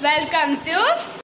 Welcome to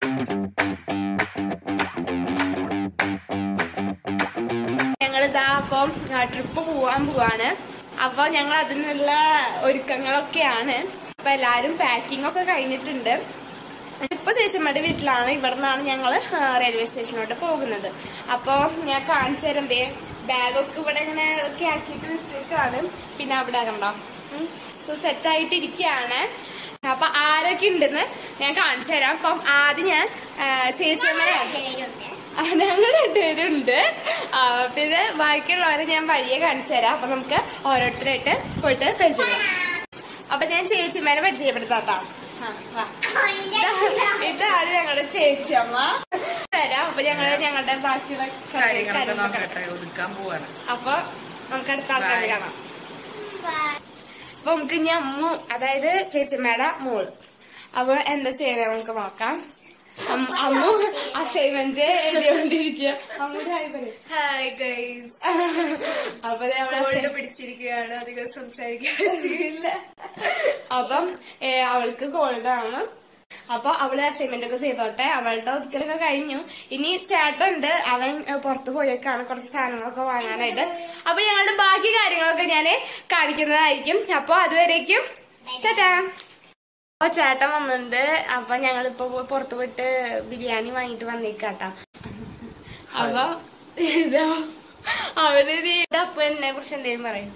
ഞങ്ങളിതാ അപ്പം trip പോവാൻ പോവാണ് അപ്പൊ ഞങ്ങൾ അതിനുള്ള ഒരുക്കങ്ങളൊക്കെയാണ് അപ്പൊ എല്ലാരും പാക്കിംഗ് ഒക്കെ കഴിഞ്ഞിട്ടുണ്ട് ഇപ്പൊ ചേച്ചിമ്മയുടെ വീട്ടിലാണ് ഇവിടെ നിന്നാണ് ഞങ്ങൾ റെയിൽവേ സ്റ്റേഷനിലോട്ട് പോകുന്നത് അപ്പൊ ഞാൻ കാണിച്ചു തരാം ദേ ബാഗൊക്കെ ഇവിടെ ഇങ്ങനെ ഒക്കെ ആക്കിയിട്ട് വെച്ചേക്കാണ് പിന്നെ അവിടെ കണ്ടോ സോ സെറ്റ് ആയിട്ട് ഇരിക്കുകയാണ് അപ്പൊ ആരൊക്കെ ഉണ്ടെന്ന് ഞാൻ കാണിച്ചു തരാം അപ്പം ആദ്യം ഞാൻ ചേച്ചിയമ്മനെ ഞങ്ങൾ രണ്ടുപേരുണ്ട് ആ, പിന്നെ ബാക്കിയുള്ളവരെ ഞാൻ വഴിയെ കാണിച്ചു തരാം അപ്പൊ നമുക്ക് ഓരോരുത്തരായിട്ട് പോയിട്ട് പരിചയപ്പെടാം അപ്പൊ ഞാൻ ചേച്ചിമാരെ പരിചയപ്പെടുത്താം ആ, വാ. ഇതാ- ഇതാണ് ഞങ്ങളുടെ ചേച്ചിയമ്മ തരാം അപ്പൊ ഞങ്ങള് ഞങ്ങളുടെ ബാക്കിയുള്ള കാര്യങ്ങളൊക്കെ കാര്യങ്ങളൊക്കെ നോക്കട്ടെ ഒതുക്കാൻ പോവാണ് അപ്പൊ നമുക്ക് അടുത്ത ആൾക്കാരെ കാണാം അപ്പൊ നമുക്ക് ഇനി അമ്മു അതായത് ചേച്ചിമ്മയുടെ മോള് അപ്പൊ എന്താ ചെയ്യുന്നത് നമുക്ക് നോക്കാം അമ്മ- അമ്മു അസൈൻമെന്റ് എഴുതിക്കൊണ്ടിരിക്കുക അമ്മൂടെ ഹായ് പറയും ഹായ് ഗൈസ് അപ്പൊ ദേ അവിടെ assign- പിടിച്ചിരിക്കുകയാണ് അധികം സംസാരിക്കാൻ ചെയ്യില്ല അപ്പം ഏ, അവൾക്ക് കോൾഡ് ആണ് അപ്പൊ അവള് അസൈൻമെന്റ് ഒക്കെ ചെയ്തോട്ടെ അവളുടെ ഒതുക്കലൊക്കെ കഴിഞ്ഞു ഇനി ചേട്ടനുണ്ട് അവൻ ഏ, പുറത്ത് പോയേക്കാണ് കുറച്ച് സാധനങ്ങളൊക്കെ വാങ്ങാനായിട്ട് അപ്പൊ ഞങ്ങളുടെ ബാക്കി കാര്യങ്ങളൊക്കെ ഞാൻ കാണിക്കുന്നതായിരിക്കും അപ്പൊ അതുവരേക്കും ടാറ്റാ അപ്പൊ ചേട്ടൻ വന്നിട്ടുണ്ട് അപ്പൊ ഞങ്ങളിപ്പോ പുറത്ത് പോയിട്ട് ബിരിയാണി വാങ്ങിട്ട് വന്നേക്കാട്ടാ അപ്പൊ ഇതാ അവര് അപ്പൊ എന്നെ കുറിച്ച് എന്തെങ്കിലും പറയും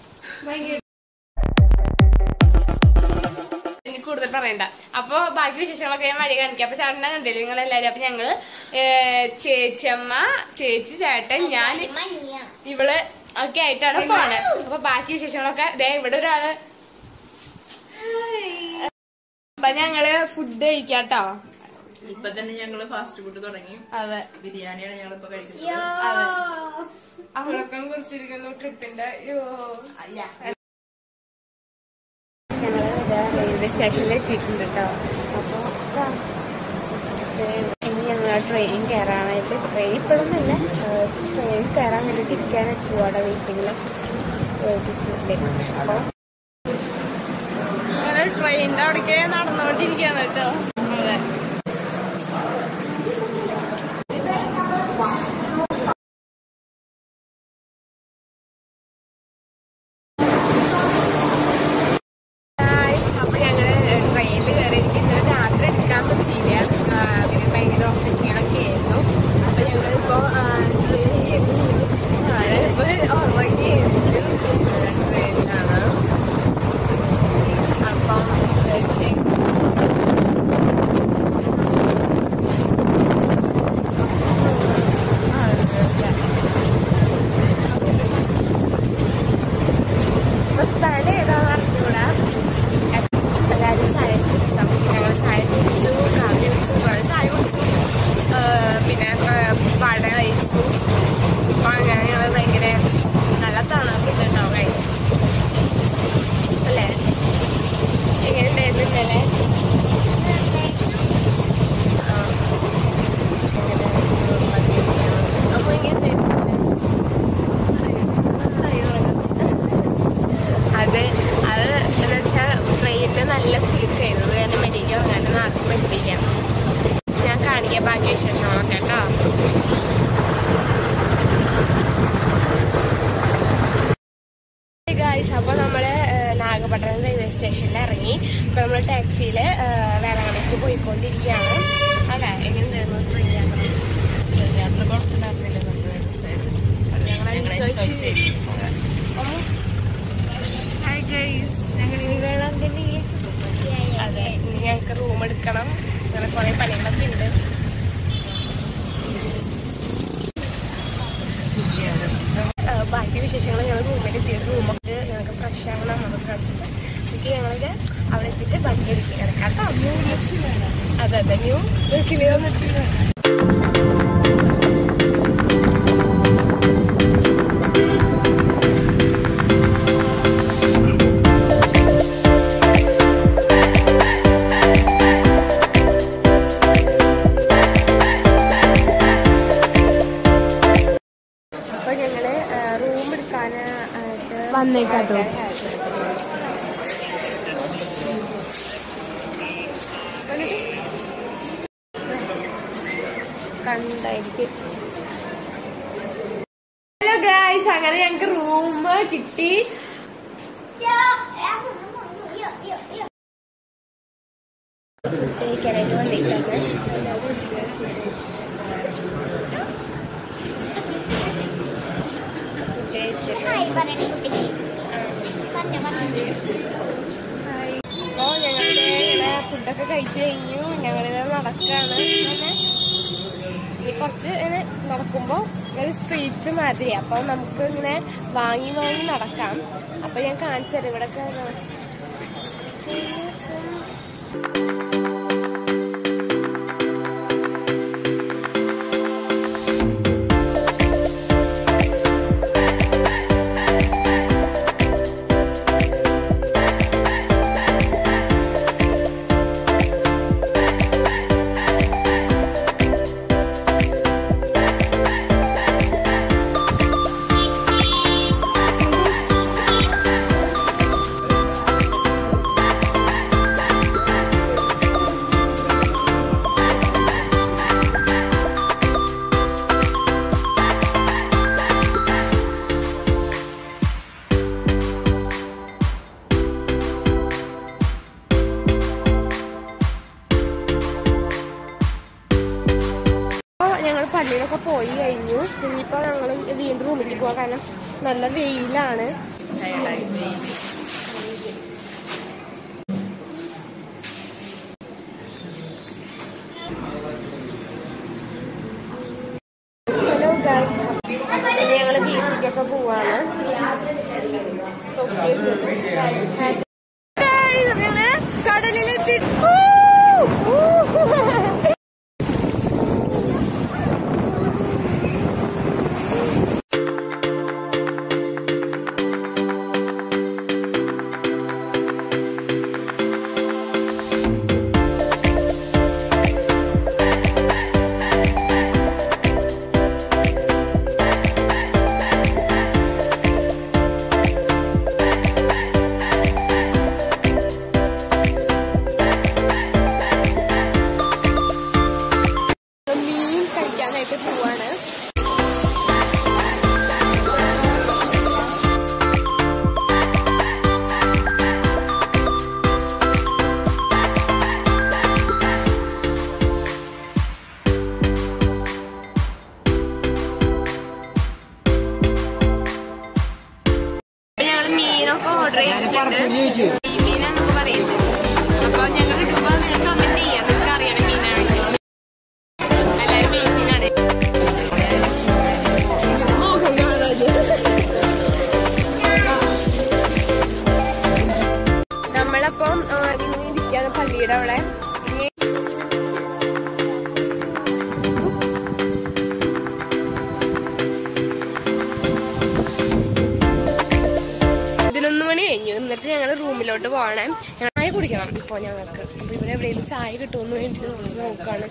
ഇനി കൂടുതൽ പറയണ്ട അപ്പൊ ബാക്കി വിശേഷങ്ങളൊക്കെ ഞാൻ വഴി കാണിക്കാം അപ്പൊ ചേട്ടനെ കണ്ടില്ലേ നിങ്ങൾ എല്ലാരും അപ്പൊ ഞങ്ങള് ഏ, ചേച്ചിയമ്മ ചേച്ചി ചേട്ടൻ ഞാൻ ഇവള് ഒക്കെ ആയിട്ടാണ് പോണത് അപ്പൊ ബാക്കി വിശേഷങ്ങളൊക്കെ ദേ ഇവിടെ ഒരാള് അപ്പൊ ഞങ്ങള് ഫുഡ് കഴിക്കാട്ടോ ഇപ്പൊ തന്നെ ഞങ്ങള് ഫാസ്റ്റ് ഫുഡ് തുടങ്ങി അതെ ബിരിയാണിയാണ് ഞങ്ങളിപ്പോ കഴിക്കുന്നത് അതെ അവളൊക്കെ കുറിച്ചിരിക്കുന്നു ട്രിപ്പിന്റെ ഞങ്ങള് റെയിൽവേ സ്റ്റേഷനിൽ എത്തിയിട്ടുണ്ട് കേട്ടോ അപ്പൊ ഇനി ഞങ്ങൾ ട്രെയിൻ കയറാനായിട്ട് ട്രെയിൻ ഇപ്പോഴൊന്നുമില്ല ട്രെയിൻ കയറാൻ വേണ്ടിട്ട് ഇരിക്കാനായിട്ട് പോവാടെ വെയിറ്റിംഗിൽ അപ്പൊ ട്രെയിനിന്റെ അവിടേക്ക് നടന്നുകൊണ്ടിരിക്കുകയാണ് കേട്ടോ അതെ Guys, അപ്പൊ ഞങ്ങള് ട്രെയിനിൽ കയറിയിരിക്കുന്നത് രാത്രി എടുക്കാൻ പറ്റിയില്ല ആ, പിന്നെ ഭയങ്കര ഓപ്പറേഷനൊക്കെ ആയിരുന്നു അപ്പൊ ഞങ്ങളിപ്പോ ട്രെയിനിലാണ് ഇപ്പൊ ഉറങ്ങി ട്രെയിനിലാണ് അപ്പം സ്ഥലം ഏതാണെന്ന് അറിഞ്ഞൂടാ എല്ലാവരും ചായ കുടിച്ചു ഞങ്ങൾ ചായ കുടിച്ചു കാപ്പി കുടിച്ചു കുറേ ചായ കുടിച്ചു ആ, പിന്നെ ആ, വട കഴിച്ചു അപ്പൊ അങ്ങനെ ഞങ്ങൾ ഭയങ്കര നല്ല തണുപ്പുണ്ട് കേട്ടോ കഴിച്ചു അല്ലേ എങ്ങനെ ഉണ്ടായിരുന്നു ഇന്നലെ ആ. അപ്പൊ ഇങ്ങനെ അത് അത് എന്ന് വെച്ചാൽ ട്രെയിനിൽ നല്ല കുലുക്കായിരുന്നു കാരണം മെഡിക്ക് ഇറങ്ങാണ്ട് നാക്ക് പറ്റില്ല ഞാൻ കാണിക്കാം ബാക്കി വിശേഷങ്ങളൊക്കെ കേട്ടോ ഗായ്സ് അപ്പോൾ നമ്മൾ നാഗപട്ടണം റെയിൽവേ സ്റ്റേഷനിൽ ഇറങ്ങി അപ്പോൾ നമ്മൾ ടാക്സിയിൽ വേളാങ്കണ്ണിക്ക് പോയിക്കൊണ്ടിരിക്കുകയാണ് അതെ എങ്ങനെയായിരുന്നു ട്രെയിൻ യാത്ര യാത്ര കുഴപ്പമുണ്ടായിരുന്നില്ല നല്ല രസമായിരുന്നു ഞങ്ങൾ ഞങ്ങൾ enjoy enjoy ചെയ്തു. ചെയ്തു അമ്മു, ഹായ് ഗൈസ് ഞങ്ങൾ അതെ ഇനി ഞങ്ങൾക്ക് റൂം എടുക്കണം അങ്ങനെ കുറെ പണികളൊക്കെ ഉണ്ട് ആ, ബാക്കി വിശേഷങ്ങൾ ഞങ്ങൾ റൂമിൽ എത്തിയിട്ട് റൂമൊക്കെ ഞങ്ങൾക്ക് ഫ്രഷ് ആവണം അതൊക്കെ കളിച്ചിട്ട് എനിക്ക് ഞങ്ങൾക്ക് അവിടെ എത്തിയിട്ട് ബാക്കി എടുക്കുക കിടക്കാം അതെ അതെ ന്യൂ വീട്ടിൽ വന്നിട്ട് അപ്പൊ ഞങ്ങള് റൂം എടുക്കാനായിട്ട് വന്നേക്കാട്ടോ. കണ്ടായിരിക്കും ഹലോ ഗായ്സ് അങ്ങനെ ഞങ്ങക്ക് റൂം കിട്ടി ഫുഡ് കഴിക്കാനായിട്ട് വന്നിട്ടാണ് അപ്പോൾ ഞങ്ങളുടെ ഇങ്ങനെ ഫുഡൊക്കെ കഴിച്ചു കഴിഞ്ഞു ഞങ്ങളിത് നടക്കുകയാണ് ഇങ്ങനെ ഇനി കുറച്ച് ഇങ്ങനെ നടക്കുമ്പോൾ ഒരു സ്ട്രീറ്റ് മാതിരി അപ്പോൾ നമുക്ക് ഇങ്ങനെ വാങ്ങി വാങ്ങി നടക്കാം അപ്പോൾ ഞാൻ കാണിച്ചു തരാം ഇവിടെ അപ്പോൾ ഞങ്ങൾ പള്ളിയിലൊക്കെ പോയി കഴിഞ്ഞു ഇനിയിപ്പോൾ ഞങ്ങൾ വീണ്ടും റൂമിലേക്ക് പോകാം കാരണം നല്ല വെയിലാണ് ടയർഡായി വെയിൽ ഹലോ ഗൈസ് ഞങ്ങൾ ബീച്ചിലേക്കൊക്കെ പോവാണ് കടലിലെത്തി മീൻ കഴിക്കാനായിട്ട് പോവാണ് ഞങ്ങൾ മീനൊക്കെ ഓർഡർ ചെയ്തിട്ടുണ്ട് ഈ മീനാന്നൊക്കെ പറയുന്നത് അപ്പൊ ഞങ്ങൾ ഇടുമ്പോ നിങ്ങൾ കമന്റ് ചെയ്യാം നിങ്ങൾക്ക് അറിയണം മീനാണെങ്കിൽ എല്ലാരും ബേസിനാണ് നമ്മളപ്പം ആ, ഇങ്ങനെ ഇരിക്കാണ് പള്ളിയുടെ അവിടെ ഇനി പതിനൊന്ന് മണി കഴിഞ്ഞു എന്നിട്ട് ഞങ്ങൾ റൂമിലോട്ട് പോകണം ചായ കുടിക്കണം ഇപ്പോൾ ഞങ്ങൾക്ക് അപ്പൊ ഇവിടെ എവിടെയെങ്കിലും ചായ കിട്ടുമെന്ന് വേണ്ടി നോക്കാണ്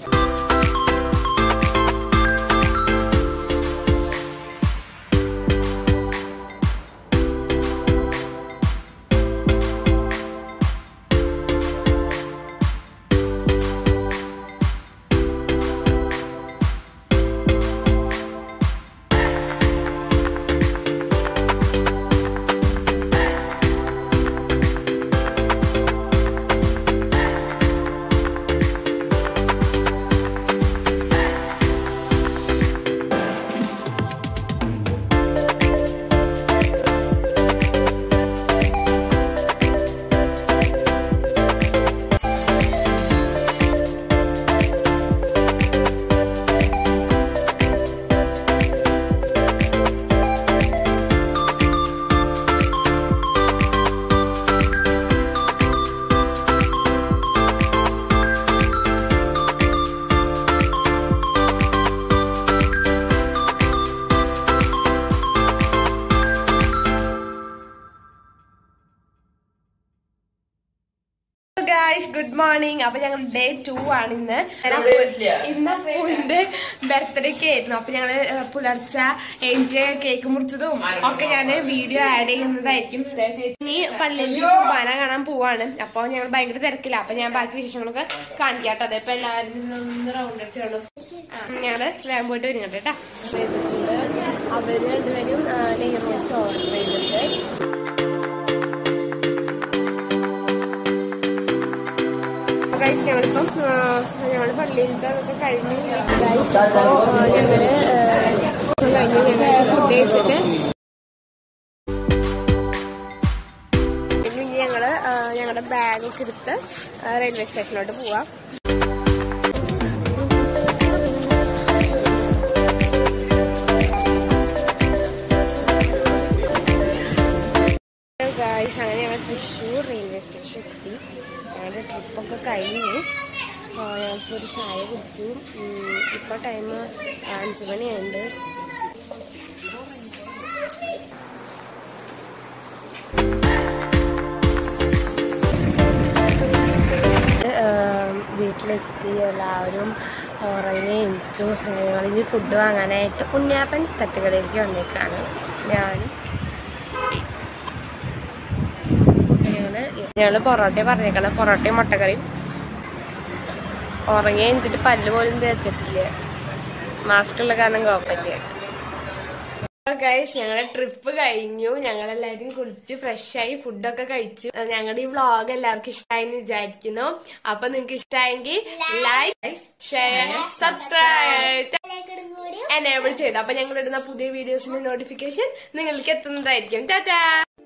ഗായ്സ് ഗുഡ് മോർണിംഗ് അപ്പൊ ഞങ്ങൾ ഡേ ടു ആണ് ഇന്ന് ഇന്ന് അപ്പുവിന്റെ ബർത്ത്ഡേക്ക് ആയിരുന്നു അപ്പൊ ഞങ്ങള് ഏഹ്, പുലർച്ചെ എന്റെ കേക്ക് മുറിച്ചതും ഒക്കെ ഞാൻ വീഡിയോ ആഡ് ചെയ്യുന്നതായിരിക്കും ഇനി പള്ളിയിൽ കുർബാന കാണാൻ പോവാണ് അപ്പൊ ഞങ്ങൾ ഭയങ്കര തിരക്കില്ല അപ്പൊ ഞാൻ ബാക്കി വിശേഷങ്ങളൊക്കെ കാണിക്കാട്ടോ അതെ ഇപ്പൊ എല്ലാവരും ഒന്ന് റൗണ്ട് അടിച്ചുള്ളൂ ഞങ്ങള് വേഗം പോയിട്ട് വരുന്നുണ്ട് കേട്ടാ അവര് രണ്ടുപേരും നെയ്യ് റോസ്റ്റ് ഓർഡർ ചെയ്തിട്ടുണ്ട് ഗൈസ് ഞങ്ങളിപ്പം ഞങ്ങൾ പള്ളിയിലത്തെ അതൊക്കെ കഴിഞ്ഞ് ഗൈസ് അപ്പോൾ ഞങ്ങള് ആ, കഴിഞ്ഞ് ഞങ്ങൾ ഫുഡ് കഴിച്ചിട്ട് ഇനി ഞങ്ങള് ആ, ഞങ്ങളുടെ ബാഗൊക്കെ എടുത്ത് ആ, റെയിൽവേ സ്റ്റേഷനിലോട്ട് പോവാം ഗായ്സ് അങ്ങനെ ഞങ്ങൾ തൃശ്ശൂർ റെയിൽവേ സ്റ്റേഷൻ എത്തി ഞങ്ങളുടെ ട്രിപ്പൊക്കെ കഴിഞ്ഞു ആ, ഞങ്ങൾക്ക് ഒരു ചായ കുടിച്ചു ഉം, ഇപ്പൊ ടൈം അഞ്ച് മണിയായിട്ടുണ്ട് വീട്ടിലെത്തി എല്ലാവരും ഉറങ്ങി എണിച്ചു ഞങ്ങളിനി ഫുഡ് വാങ്ങാനായിട്ട് കുഞ്ഞാപ്പൻസ് തട്ടുകടയിലേക്ക് വന്നേക്കാണ് ഞാൻ ഞങ്ങള് ഞങ്ങള് പൊറോട്ട പറഞ്ഞേക്കണം പൊറോട്ടയും മുട്ടക്കറിയും ഉറങ്ങി കഴിഞ്ഞിട്ട് പല്ല് പോലും തേച്ചിട്ടില്ല മാസ്ക് ഉള്ള കാരണം കുഴപ്പമില്ല ഗൈസ് ഞങ്ങളുടെ ട്രിപ്പ് കഴിഞ്ഞു ഞങ്ങളെല്ലാരും കുളിച്ച് ഫ്രഷ് ആയി ഫുഡൊക്കെ കഴിച്ചു അഹ് ഞങ്ങളുടെ ഈ വ്ളോഗ് എല്ലാവർക്കും ഇഷ്ടമായി എന്ന് വിചാരിക്കുന്നു അപ്പൊ നിങ്ങൾക്ക് ഇഷ്ടമായെങ്കിൽ ലൈക്ക് ഷെയർ സബ്സ്ക്രൈബ് എനേബിൾ ചെയ്തു അപ്പൊ ഞങ്ങൾ ഇടുന്ന പുതിയ വീഡിയോസിന്റെ നോട്ടിഫിക്കേഷൻ നിങ്ങൾക്ക് എത്തുന്നതായിരിക്കും ടാറ്റാ